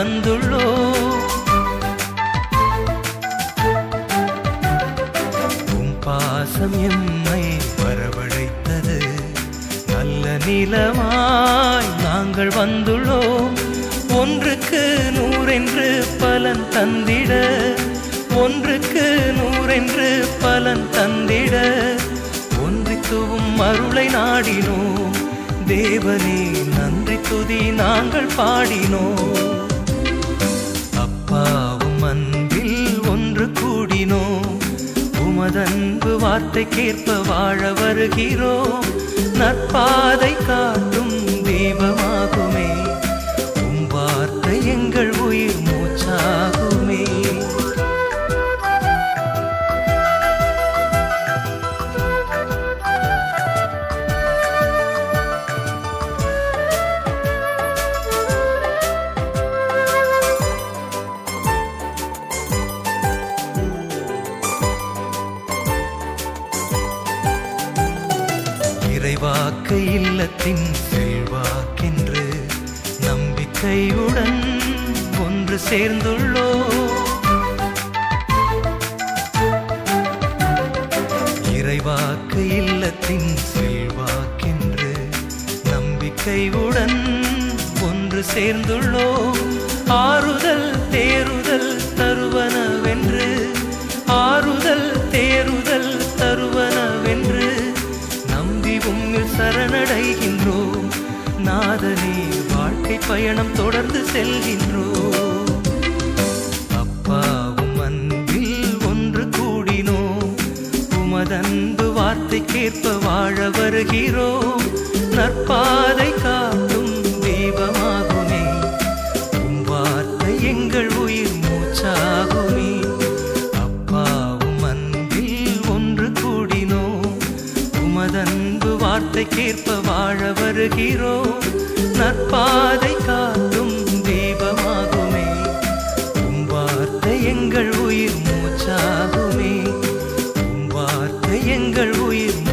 வந்துள்ளோம் உம் பாசம் எம்மை வரவழைத்தது நல்ல நிலமாய் நாங்கள் வந்துள்ளோம் ஒன்றுக்கு நூறென்று பலன் தந்திட ஒன்றுக்கு நூறென்று பலன் தந்திட ஒன்றித்துவும் அருளை நாடினோம் தேவனே நன்றி துதி நாங்கள் பாடினோம் அப்பாவும் அன்பில் ஒன்று கூடினோம் உமதன்பு வார்த்தைக்கேற்ப வாழ வருகிறோம் நற்பாதை காட்டும் தீபமாகுமே உம் வார்த்தை எங்கள் உயிர் மூச்சாகுமே இறைவாக்கு இல்லத்தின் செல்வாக்கென்று நம்பிக்கையுடன் ஒன்று சேர்ந்துள்ளோ இறைவாக்கு இல்லத்தின் செல்வாக்கென்று நம்பிக்கையுடன் ஒன்று சேர்ந்துள்ளோ ஆறுதல் தேறுதல் தருவனவென்று ஆறுதல் தேறுதல் தருவனவென்று நம்பி உம்மில் சரணடைகின்றோம் நாதனே வாழ்க்கை பயணம் தொடர்ந்து செல்கின்றோம் அப்பாவும் அன்பில் ஒன்று கூடினோம் உமதன்பு வார்த்தைக்கேற்ப வாழ வருகிறோம் நற்பாதை காட்டும் தீபமாகுமே உம் வார்த்தை எங்கள் உயிர் மூச்சாகுமே அப்பாவும் அன்பில் ஒன்று கூடினோம் உமதன்பு வார்த்தைக்கேற்ப வாழ வருகிறோம் நற்பாதை காட்டும் தீபமாகுமே உம் வார்த்தை எங்கள் உயிர் மூச்சாகுமே உம் வார்த்தை எங்கள் உயிர்